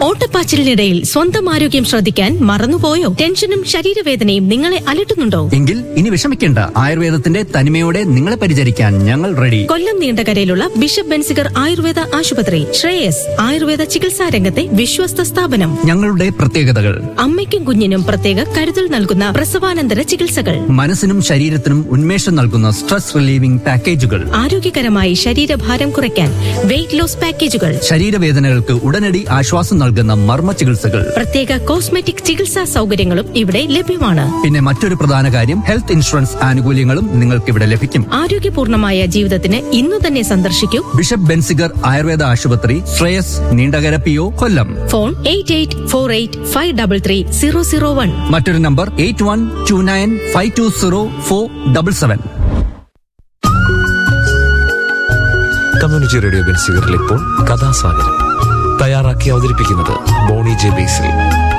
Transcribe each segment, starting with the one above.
ഓട്ടപ്പാച്ചിലിനിടയിൽ സ്വന്തം ആരോഗ്യം ശ്രദ്ധിക്കാൻ മറന്നുപോയോ ടെൻഷനും ശരീരവേദനയും നിങ്ങളെ അലട്ടുന്നുണ്ടോ എങ്കിൽ ഇനി വിഷമിക്കേണ്ട ആയുർവേദത്തിന്റെ തനിമയോടെ നിങ്ങളെ പരിചരിക്കാൻ ഞങ്ങൾ റെഡി കൊല്ലം നീണ്ടകരയിലുള്ള ബിഷപ്പ് ബെൻസിഗർ ആയുർവേദ ആശുപത്രി ശ്രേയസ് ആയുർവേദ ചികിത്സാ രംഗത്തെ വിശ്വസ്ത സ്ഥാപനം ഞങ്ങളുടെ പ്രത്യേകതകൾ അമ്മയ്ക്കും കുഞ്ഞിനും പ്രത്യേക കരുതൽ നൽകുന്ന പ്രസവാനന്തര ചികിത്സകൾ മനസ്സിനും ശരീരത്തിനും ഉന്മേഷം നൽകുന്ന സ്ട്രെസ് റിലീവിംഗ് പാക്കേജുകൾ ആരോഗ്യകരമായി ശരീരഭാരം കുറയ്ക്കാൻ വെയിറ്റ് ലോസ് പാക്കേജുകൾ ശരീരവേദനകൾക്ക് ഉടനടി ആശ്വാസം നൽകുന്ന മർമ്മ ചികിത്സകൾ പ്രത്യേക കോസ്മെറ്റിക് ചികിത്സാ സൗകര്യങ്ങളും ഇവിടെ ലഭ്യമാണ് പിന്നെ മറ്റൊരു പ്രധാന കാര്യം ഹെൽത്ത് ഇൻഷുറൻസ് ആനുകൂല്യങ്ങളും നിങ്ങൾക്ക് ഇവിടെ ലഭിക്കും ആരോഗ്യപൂർണമായ ജീവിതത്തിന് ഇന്നു തന്നെ സന്ദർശിക്കൂ ബിഷപ്പ് ബെൻസിഗർ ആയുർവേദ ആശുപത്രി Shreyas Neendakara P O Kollam phone eight eight four eight five double three zero zero one മറ്റൊരു number eight one two nine five two zero four double seven community radio ബെൻസിഗറിൽ ഇപ്പോൾ കഥാസാഗരം തയ്യാറാക്കി അവതരിപ്പിക്കുന്നത് ബോണി ജെ ബേസിൽ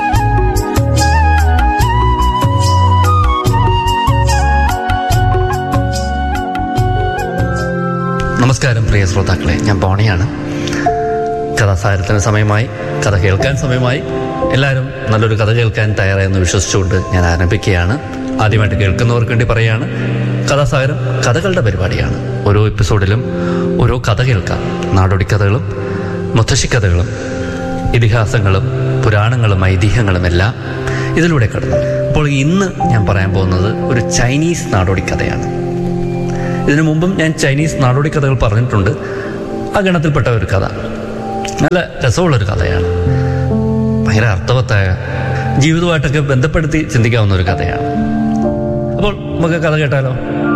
നമസ്കാരം പ്രിയ ശ്രോതാക്കളെ ഞാൻ ബോണിയാണ് കഥാസാരത്തിന് സമയമായി കഥ കേൾക്കാൻ സമയമായി എല്ലാവരും നല്ലൊരു കഥ കേൾക്കാൻ തയ്യാറായെന്ന് വിശ്വസിച്ചുകൊണ്ട് ഞാൻ ആരംഭിക്കുകയാണ് ആദ്യമായിട്ട് കേൾക്കുന്നവർക്ക് വേണ്ടി പറയുകയാണ് കഥാസാഗരം കഥകളുടെ പരിപാടിയാണ് ഓരോ എപ്പിസോഡിലും ഓരോ കഥ കേൾക്കാം നാടോടി കഥകളും മുത്തശ്ശിക്കഥകളും ഇതിഹാസങ്ങളും പുരാണങ്ങളും ഐതിഹ്യങ്ങളും എല്ലാം ഇതിലൂടെ കടന്നു അപ്പോൾ ഇന്ന് ഞാൻ പറയാൻ പോകുന്നത് ഒരു ചൈനീസ് നാടോടി കഥയാണ് ഇതിനു മുമ്പും ഞാൻ ചൈനീസ് നാടോടി കഥകൾ പറഞ്ഞിട്ടുണ്ട് ആ ഗണത്തിൽപ്പെട്ട ഒരു കഥ നല്ല രസമുള്ളൊരു കഥയാണ് ഭയങ്കര അർത്ഥവത്തായ ജീവിതമായിട്ടൊക്കെ ബന്ധപ്പെടുത്തി ചിന്തിക്കാവുന്ന ഒരു കഥയാണ് അപ്പോൾ നമുക്ക് കഥ കേട്ടാലോ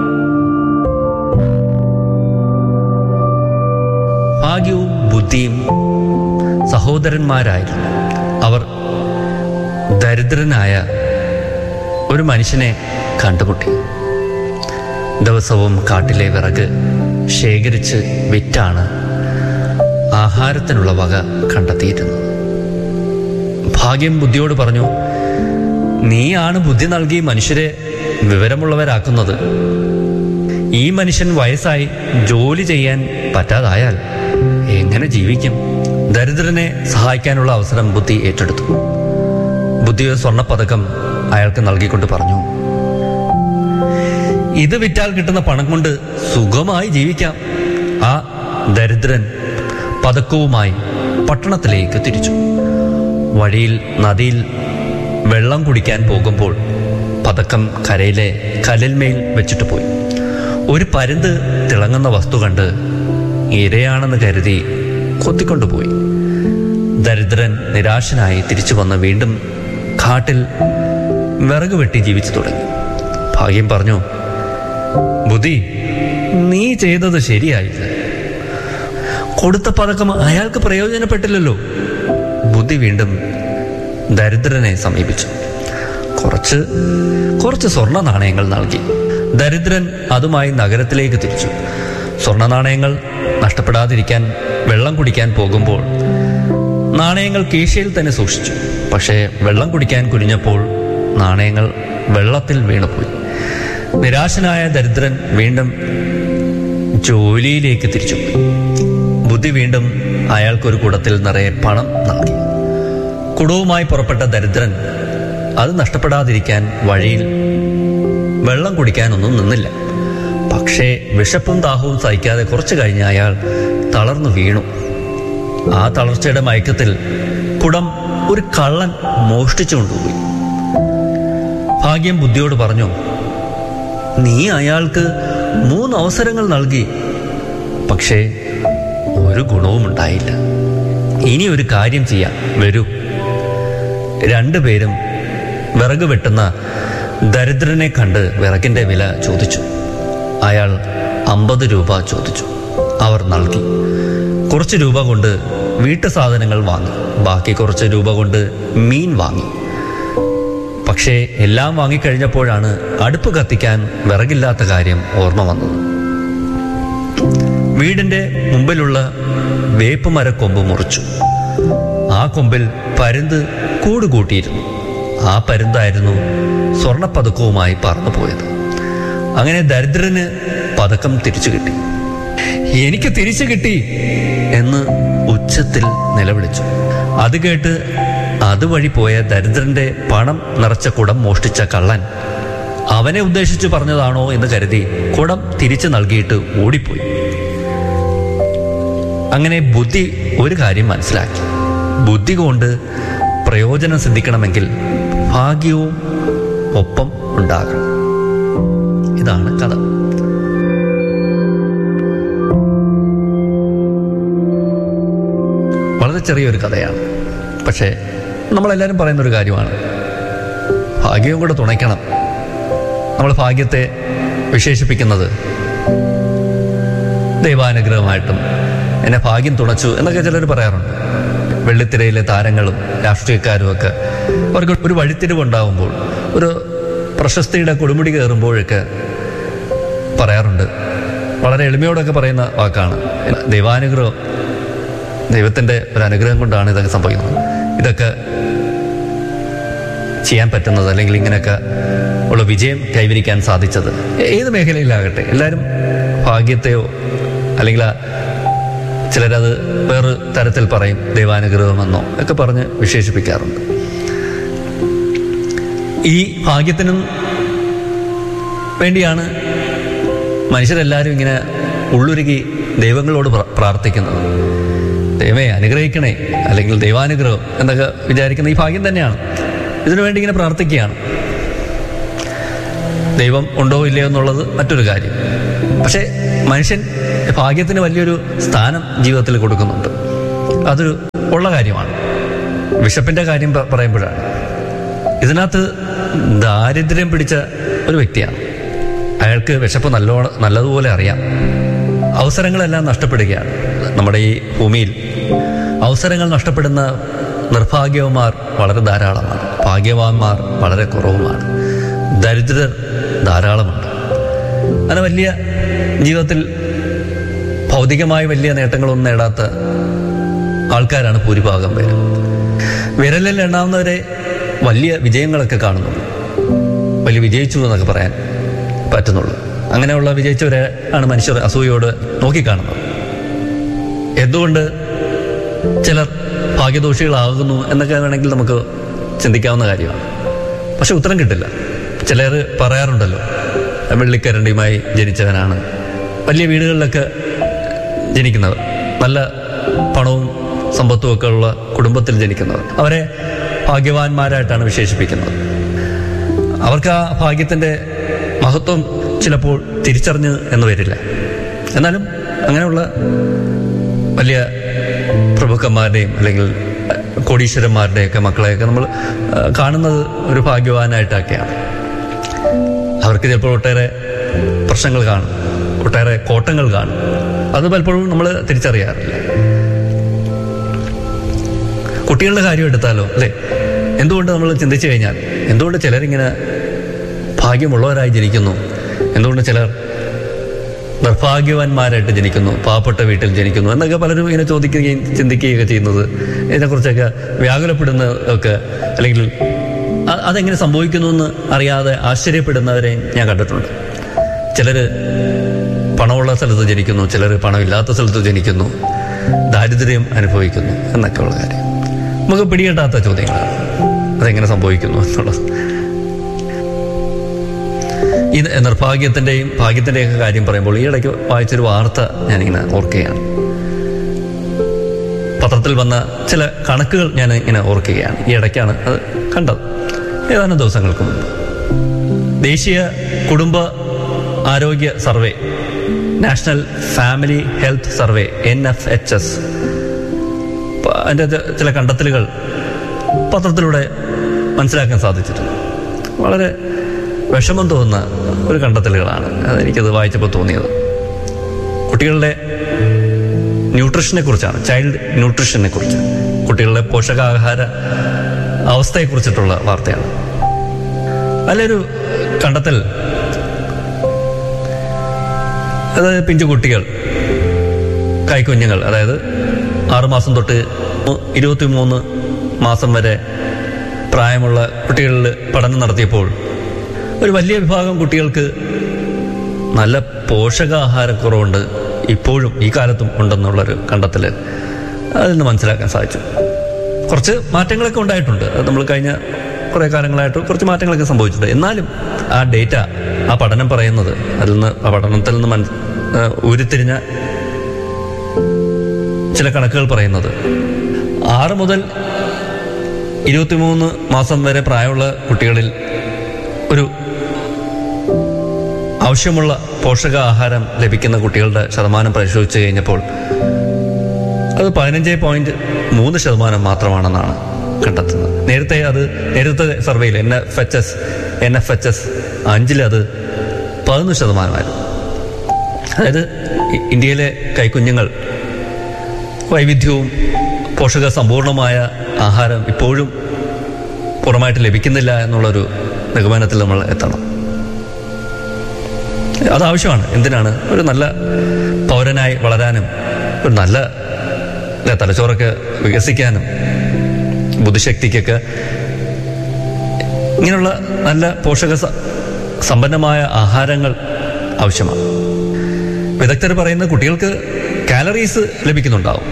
ഭാഗ്യവും ബുദ്ധിയും സഹോദരന്മാരായിരുന്നു അവർ ദരിദ്രനായ ഒരു മനുഷ്യനെ കണ്ടുമുട്ടി ദിവസവും കാട്ടിലെ വിറക് ശേഖരിച്ച് വിറ്റാണ് ആഹാരത്തിനുള്ള വക കണ്ടെത്തിയിരുന്നത് ഭാഗ്യം ബുദ്ധിയോട് പറഞ്ഞു നീയാണ് ബുദ്ധി നൽകി മനുഷ്യരെ വിവരമുള്ളവരാക്കുന്നത് ഈ മനുഷ്യൻ വയസ്സായി ജോലി ചെയ്യാൻ പറ്റാതായാൽ എങ്ങനെ ജീവിക്കും ദരിദ്രനെ സഹായിക്കാനുള്ള അവസരം ബുദ്ധി ഏറ്റെടുത്തു ബുദ്ധി ഒരു സ്വർണ്ണപ്പതക്കം അയാൾക്ക് നൽകിക്കൊണ്ട് പറഞ്ഞു ഇത് വിറ്റാൽ കിട്ടുന്ന പണം കൊണ്ട് സുഖമായി ജീവിക്കാം ആ ദരിദ്രൻ പതക്കവുമായി പട്ടണത്തിലേക്ക് തിരിച്ചു വഴിയിൽ നദിയിൽ വെള്ളം കുടിക്കാൻ പോകുമ്പോൾ പതക്കം കരയിലെ കലിന്മേൽ വെച്ചിട്ട് പോയി ഒരു പരുന്ത് തിളങ്ങുന്ന വസ്തു കണ്ട് ഇരയാണെന്ന് കരുതി കൊത്തിക്കൊണ്ടുപോയി ദരിദ്രൻ നിരാശനായി തിരിച്ചു വന്ന് വീണ്ടും കാട്ടിൽ വിറക് വെട്ടി ജീവിച്ചു തുടങ്ങി ഭാഗ്യം പറഞ്ഞു ബുദ്ധി നീ ചെയ്തത് ശരിയായില്ല കൊടുത്ത പതക്കം അയാൾക്ക് പ്രയോജനപ്പെട്ടില്ലല്ലോ ബുദ്ധി വീണ്ടും ദരിദ്രനെ സമീപിച്ചു കുറച്ച് കുറച്ച് സ്വർണ്ണ നാണയങ്ങൾ നൽകി ദരിദ്രൻ അതുമായി നഗരത്തിലേക്ക് തിരിച്ചു സ്വർണ്ണ നാണയങ്ങൾ നഷ്ടപ്പെടാതിരിക്കാൻ വെള്ളം കുടിക്കാൻ പോകുമ്പോൾ നാണയങ്ങൾ കീശയിൽ തന്നെ സൂക്ഷിച്ചു പക്ഷേ വെള്ളം കുടിക്കാൻ കുനിഞ്ഞപ്പോൾ നാണയങ്ങൾ വെള്ളത്തിൽ വീണുപോയി നിരാശനായ ദരിദ്രൻ വീണ്ടും ജോലിയിലേക്ക് തിരിച്ചുപോയി ബുദ്ധി വീണ്ടും അയാൾക്കൊരു കുടത്തിൽ നിറയെ പണം നൽകി കുടവുമായി പുറപ്പെട്ട ദരിദ്രൻ അത് നഷ്ടപ്പെടാതിരിക്കാൻ വഴിയിൽ വെള്ളം കുടിക്കാനൊന്നും നിന്നില്ല പക്ഷേ വിശപ്പും ദാഹവും സഹിക്കാതെ കുറച്ചു കഴിഞ്ഞ് അയാൾ തളർന്നു വീണു ആ തളർച്ചയുടെ മയക്കത്തിൽ കുടം ഒരു കള്ളൻ മോഷ്ടിച്ചു കൊണ്ടുപോയി ഭാഗ്യം ബുദ്ധിയോട് പറഞ്ഞു നീ അയാൾക്ക് മൂന്ന് അവസരങ്ങൾ നൽകി പക്ഷേ ഒരു ഗുണവും ഉണ്ടായില്ല ഇനി ഒരു കാര്യം ചെയ്യാം വരൂ രണ്ടുപേരും വിറക് വെട്ടുന്ന ദരിദ്രനെ കണ്ട് വിറകിന്റെ വില ചോദിച്ചു അയാൾ അമ്പത് രൂപ ചോദിച്ചു അവർ നൽകി കുറച്ച് രൂപ കൊണ്ട് വീട്ടു സാധനങ്ങൾ വാങ്ങി ബാക്കി കുറച്ച് രൂപ കൊണ്ട് മീൻ വാങ്ങി പക്ഷേ എല്ലാം വാങ്ങിക്കഴിഞ്ഞപ്പോഴാണ് അടുപ്പ് കത്തിക്കാൻ വിറകില്ലാത്ത കാര്യം ഓർമ്മ വന്നത് വീടിന്റെ മുമ്പിലുള്ള വേപ്പ് മരക്കൊമ്പ് മുറിച്ചു ആ കൊമ്പിൽ പരുന്ത് കൂട് കൂട്ടിയിരുന്നു ആ പരുന്തായിരുന്നു സ്വർണപ്പതക്കവുമായി പറന്നുപോയത് അങ്ങനെ ദരിദ്രന് പതക്കം തിരിച്ചു കിട്ടി എനിക്ക് തിരിച്ചു കിട്ടി എന്ന് ഉച്ചത്തിൽ നിലവിളിച്ചു അത് കേട്ട് അതുവഴി പോയ ദരിദ്രന്റെ പണം നിറച്ച കുടം മോഷ്ടിച്ച കള്ളൻ അവനെ ഉദ്ദേശിച്ച് പറഞ്ഞതാണോ എന്ന് കരുതി കുടം തിരിച്ചു നൽകിയിട്ട് ഓടിപ്പോയി അങ്ങനെ ബുദ്ധി ഒരു കാര്യം മനസ്സിലാക്കി ബുദ്ധി കൊണ്ട് പ്രയോജനം സിദ്ധിക്കണമെങ്കിൽ ഭാഗ്യവും ഒപ്പം ഉണ്ടാകണം ഇതാണ് കഥ വളരെ ചെറിയൊരു കഥയാണ് പക്ഷേ നമ്മളെല്ലാവരും പറയുന്ന ഒരു കാര്യമാണ് ഭാഗ്യവും കൂടെ തുണയ്ക്കണം നമ്മൾ ഭാഗ്യത്തെ വിശേഷിപ്പിക്കുന്നത് ദൈവാനുഗ്രഹമായിട്ടും എന്നെ ഭാഗ്യം തുണച്ചു എന്നൊക്കെ ചിലർ പറയാറുണ്ട് വെള്ളിത്തിരയിലെ താരങ്ങളും രാഷ്ട്രീയക്കാരും ഒക്കെ അവർക്ക് ഒരു വഴിത്തിരിവുണ്ടാകുമ്പോൾ ഒരു പ്രശസ്തിയുടെ കൊടുമുടി കയറുമ്പോഴൊക്കെ പറയാറുണ്ട് വളരെ എളിമയോടൊക്കെ പറയുന്ന വാക്കാണ് ദൈവാനുഗ്രഹം ദൈവത്തിൻ്റെ ഒരു അനുഗ്രഹം കൊണ്ടാണ് ഇതൊക്കെ സംഭവിക്കുന്നത് ഇതൊക്കെ ചെയ്യാൻ പറ്റുന്നത് അല്ലെങ്കിൽ ഇങ്ങനെയൊക്കെ ഉള്ള വിജയം കൈവരിക്കാൻ സാധിച്ചത് ഏത് മേഖലയിലാകട്ടെ എല്ലാവരും ഭാഗ്യത്തെയോ അല്ലെങ്കിൽ ആ ചിലരത് വേറെ തരത്തിൽ പറയും ദൈവാനുഗ്രഹമെന്നോ ഒക്കെ പറഞ്ഞ് വിശേഷിപ്പിക്കാറുണ്ട് ഈ ഭാഗ്യത്തിനും വേണ്ടിയാണ് മനുഷ്യരെല്ലാവരും ഇങ്ങനെ ഉള്ളുരുകി ദൈവങ്ങളോട് പ്ര- പ്രാർത്ഥിക്കുന്നത് ദൈവമേ അനുഗ്രഹിക്കണേ അല്ലെങ്കിൽ ദൈവാനുഗ്രഹം എന്നൊക്കെ വിചാരിക്കുന്ന ഈ ഭാഗ്യം തന്നെയാണ് ഇതിനു വേണ്ടി ഇങ്ങനെ പ്രാർത്ഥിക്കുകയാണ് ദൈവം ഉണ്ടോ ഇല്ലയോ എന്നുള്ളത് മറ്റൊരു കാര്യം പക്ഷേ മനുഷ്യൻ ഭാഗ്യത്തിന് വലിയൊരു സ്ഥാനം ജീവിതത്തിൽ കൊടുക്കുന്നുണ്ട് അതൊരു ഉള്ള കാര്യമാണ് വിശപ്പിന്റെ കാര്യം പ- പറയുമ്പോഴാണ് ഇതിനകത്ത് ദാരിദ്ര്യം പിടിച്ച ഒരു വ്യക്തിയാണ് അയാൾക്ക് വിശപ്പ് നല്ലോണം നല്ലതുപോലെ അറിയാം അവസരങ്ങളെല്ലാം നഷ്ടപ്പെടുകയാണ് നമ്മുടെ ഈ ഭൂമിയിൽ അവസരങ്ങൾ നഷ്ടപ്പെടുന്ന നിർഭാഗ്യവന്മാർ വളരെ ധാരാളമാണ് ഭാഗ്യവാന്മാർ വളരെ കുറവുമാണ് ദരിദ്രർ ധാരാളമുണ്ട് അങ്ങനെ വലിയ ജീവിതത്തിൽ ഭൗതികമായ വലിയ നേട്ടങ്ങളൊന്നും നേടാത്ത ആൾക്കാരാണ് ഭൂരിഭാഗം പേര് വിരലിൽ എണ്ണാവുന്നവരെ വലിയ വിജയങ്ങളൊക്കെ കാണുന്നുള്ളൂ വലിയ വിജയിച്ചു എന്നൊക്കെ പറയാൻ പറ്റുന്നുള്ളൂ അങ്ങനെയുള്ള വിജയിച്ചവരെ ആണ് മനുഷ്യർ അസൂയോട് നോക്കിക്കാണുന്നത് എന്തുകൊണ്ട് ചിലർ ഭാഗ്യദോഷികളാകുന്നു എന്നൊക്കെ വേണമെങ്കിൽ നമുക്ക് ചിന്തിക്കാവുന്ന കാര്യമാണ് പക്ഷെ ഉത്തരം കിട്ടില്ല ചിലർ പറയാറുണ്ടല്ലോ വെള്ളിക്കരണ്ടിയുമായി ജനിച്ചവനാണ് വലിയ വീടുകളിലൊക്കെ ജനിക്കുന്നവർ നല്ല പണവും സമ്പത്തും ഒക്കെ ഉള്ള കുടുംബത്തിൽ ജനിക്കുന്നവർ അവരെ ഭാഗ്യവാന്മാരായിട്ടാണ് വിശേഷിപ്പിക്കുന്നത് അവർക്ക് ആ ഭാഗ്യത്തിൻ്റെ മഹത്വം ചിലപ്പോൾ തിരിച്ചറിഞ്ഞ് എന്ന് വരില്ല എന്നാലും അങ്ങനെയുള്ള വലിയ പ്രഭുക്കന്മാരുടെയും അല്ലെങ്കിൽ കോടീശ്വരന്മാരുടെയൊക്കെ മക്കളെയൊക്കെ നമ്മൾ ആ, കാണുന്നത് ഒരു ഭാഗ്യവാനായിട്ടൊക്കെയാണ് അവർക്ക് ചിലപ്പോൾ ഒട്ടേറെ പ്രശ്നങ്ങൾ കാണും ഒട്ടേറെ കോട്ടങ്ങൾ കാണും അത് പലപ്പോഴും നമ്മൾ തിരിച്ചറിയാറില്ല കുട്ടികളുടെ കാര്യം എടുത്താലോ അല്ലേ എന്തുകൊണ്ട് നമ്മൾ ചിന്തിച്ചു കഴിഞ്ഞാൽ എന്തുകൊണ്ട് ചിലരിങ്ങനെ ഭാഗ്യമുള്ളവരായി ജനിക്കുന്നു എന്തുകൊണ്ട് ചിലർ നിർഭാഗ്യവാന്മാരായിട്ട് ജനിക്കുന്നു പാവപ്പെട്ട വീട്ടിൽ ജനിക്കുന്നു എന്നൊക്കെ പലരും ഇങ്ങനെ ചോദിക്കുകയും ചിന്തിക്കുകയൊക്കെ ചെയ്യുന്നത് ഇതിനെക്കുറിച്ചൊക്കെ വ്യാകുലപ്പെടുന്ന ഒക്കെ അല്ലെങ്കിൽ അ- അതെങ്ങനെ സംഭവിക്കുന്നു എന്ന് അറിയാതെ ആശ്ചര്യപ്പെടുന്നവരെ ഞാൻ കണ്ടിട്ടുണ്ട് ചിലര് പണമുള്ള സ്ഥലത്ത് ജനിക്കുന്നു ചിലർ പണമില്ലാത്ത സ്ഥലത്ത് ജനിക്കുന്നു ദാരിദ്ര്യം അനുഭവിക്കുന്നു എന്നൊക്കെ ഉള്ള കാര്യം നമുക്ക് പിടികിട്ടാത്ത ചോദ്യങ്ങളാണ് അതെങ്ങനെ സംഭവിക്കുന്നു എന്നുള്ളത് ഈ നിർഭാഗ്യത്തിന്റെയും ഭാഗ്യത്തിന്റെയും കാര്യം പറയുമ്പോൾ ഈ ഇടയ്ക്ക് വായിച്ചൊരു വാർത്ത ഞാനിങ്ങനെ ഓർക്കുകയാണ് പത്രത്തിൽ വന്ന ചില കണക്കുകൾ ഞാൻ ഇങ്ങനെ ഓർക്കുകയാണ് ഈ ഇടയ്ക്കാണ് അത് കണ്ടത് ഏതാനും ദിവസങ്ങൾക്ക് മുമ്പ് ദേശീയ കുടുംബ ആരോഗ്യ survey national family health survey N F H S അതിൻ്റെ ചില കണ്ടെത്തലുകൾ പത്രത്തിലൂടെ മനസ്സിലാക്കാൻ സാധിച്ചിട്ടുണ്ട് വളരെ വിഷമം തോന്നുന്ന ഒരു കണ്ടെത്തലുകളാണ് അതെനിക്കത് വായിച്ചപ്പോൾ തോന്നിയത് കുട്ടികളുടെ ന്യൂട്രീഷനെ കുറിച്ചാണ് ചൈൽഡ് ന്യൂട്രീഷനെ കുറിച്ച് കുട്ടികളുടെ പോഷകാഹാര അവസ്ഥയെക്കുറിച്ചിട്ടുള്ള വാർത്തയാണ് നല്ലൊരു കണ്ടെത്തൽ അതായത് പിഞ്ചു കുട്ടികൾ കൈക്കുഞ്ഞുങ്ങൾ അതായത് ആറുമാസം തൊട്ട് ഇരുപത്തി മൂന്ന് മാസം വരെ പ്രായമുള്ള കുട്ടികളിൽ പഠനം നടത്തിയപ്പോൾ ഒരു വലിയ വിഭാഗം കുട്ടികൾക്ക് നല്ല പോഷകാഹാരക്കുറവുണ്ട് ഇപ്പോഴും ഈ കാലത്തും ഉണ്ടെന്നുള്ളൊരു കണ്ടെത്തൽ അതിൽ നിന്ന് മനസ്സിലാക്കാൻ സാധിച്ചു കുറച്ച് മാറ്റങ്ങളൊക്കെ ഉണ്ടായിട്ടുണ്ട് അത് നമ്മൾ കഴിഞ്ഞ കുറേ കാലങ്ങളായിട്ട് കുറച്ച് മാറ്റങ്ങളൊക്കെ സംഭവിച്ചിട്ടുണ്ട് എന്നാലും ആ ഡേറ്റ ആ പഠനം പറയുന്നത് അതിൽ നിന്ന് ആ പഠനത്തിൽ നിന്ന് മന ആ, ഉരുത്തിരിഞ്ഞ ചില കണക്കുകൾ പറയുന്നത് ആറ് മുതൽ ഇരുപത്തിമൂന്ന് മാസം വരെ പ്രായമുള്ള കുട്ടികളിൽ ഒരു ആവശ്യമുള്ള പോഷകാഹാരം ലഭിക്കുന്ന കുട്ടികളുടെ ശതമാനം പരിശോധിച്ച് കഴിഞ്ഞപ്പോൾ അത് പതിനഞ്ച് പോയിന്റ് മൂന്ന് ശതമാനം മാത്രമാണെന്നാണ് കണ്ടെത്തുന്നത് നേരത്തെ അത് നേരത്തെ സർവേയിൽ N F H S N F H S അഞ്ചിലത് പതിനൊന്ന് ശതമാനമായിരുന്നു അതായത് ഇ- ഇന്ത്യയിലെ കൈക്കുഞ്ഞുങ്ങൾ വൈവിധ്യവും പോഷക സമ്പൂർണമായ ആഹാരം ഇപ്പോഴും പൂർണ്ണമായിട്ട് ലഭിക്കുന്നില്ല എന്നുള്ളൊരു നിഗമനത്തിൽ നമ്മൾ എത്തണം അത് ആവശ്യമാണ് എന്തിനാണ് ഒരു നല്ല പൗരനായി വളരാനും ഒരു നല്ല അല്ലെ, തലച്ചോറൊക്കെ വികസിക്കാനും ബുദ്ധിശക്തിക്കൊക്കെ ഇങ്ങനെയുള്ള നല്ല പോഷക സ- സമ്പന്നമായ ആഹാരങ്ങൾ ആവശ്യമാണ് വിദഗ്ധർ പറയുന്ന കുട്ടികൾക്ക് കാലറീസ് ലഭിക്കുന്നുണ്ടാവും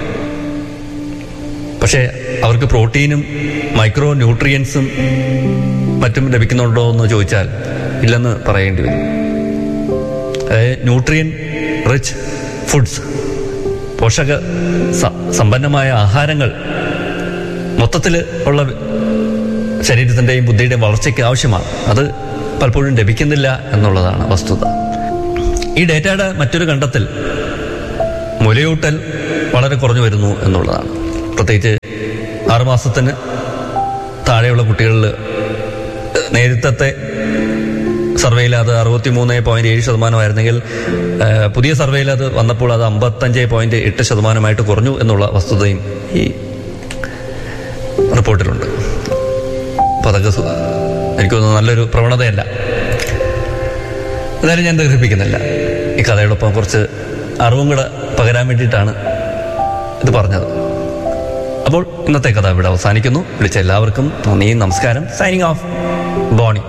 പക്ഷേ അവർക്ക് പ്രോട്ടീനും മൈക്രോ ന്യൂട്രിയൻസും മറ്റും ലഭിക്കുന്നുണ്ടോ എന്ന് ചോദിച്ചാൽ ഇല്ലെന്ന് പറയേണ്ടി വരും അതായത് ന്യൂട്രിയൻ റിച്ച് ഫുഡ്സ് പോഷക സ- സമ്പന്നമായ ആഹാരങ്ങൾ മൊത്തത്തിൽ ഉള്ള ശരീരത്തിൻ്റെയും ബുദ്ധിയുടെയും വളർച്ചയ്ക്ക് ആവശ്യമാണ് അത് പലപ്പോഴും ലഭിക്കുന്നില്ല എന്നുള്ളതാണ് വസ്തുത ഈ ഡേറ്റയുടെ മറ്റൊരു കണ്ടെത്തൽ മുലയൂട്ടൽ വളരെ കുറഞ്ഞു വരുന്നു എന്നുള്ളതാണ് പ്രത്യേകിച്ച് ആറുമാസത്തിന് താഴെയുള്ള കുട്ടികളിൽ നേരത്തെ സർവേയിൽ അത് അറുപത്തി മൂന്ന് പോയിന്റ് ഏഴ് ശതമാനമായിരുന്നെങ്കിൽ ആ, പുതിയ സർവേയിൽ അത് വന്നപ്പോൾ അത് അമ്പത്തഞ്ച് പോയിന്റ് എട്ട് ശതമാനമായിട്ട് കുറഞ്ഞു എന്നുള്ള വസ്തുതയും ഈ റിപ്പോർട്ടിലുണ്ട് അപ്പോൾ അതൊക്കെ സു- എനിക്ക് തോന്നുന്നു നല്ലൊരു പ്രവണതയല്ല എന്തായാലും ഞാൻ ദീർഘിപ്പിക്കുന്നില്ല ഈ കഥയോടൊപ്പം കുറച്ച് അറിവും കൂടെ പകരാൻ വേണ്ടിയിട്ടാണ് ഇത് പറഞ്ഞത് അപ്പോൾ ഇന്നത്തെ കഥ ഇവിടെ അവസാനിക്കുന്നു വിളിച്ച എല്ലാവർക്കും നന്ദി നമസ്കാരം സൈനിങ് ഓഫ് ബോണി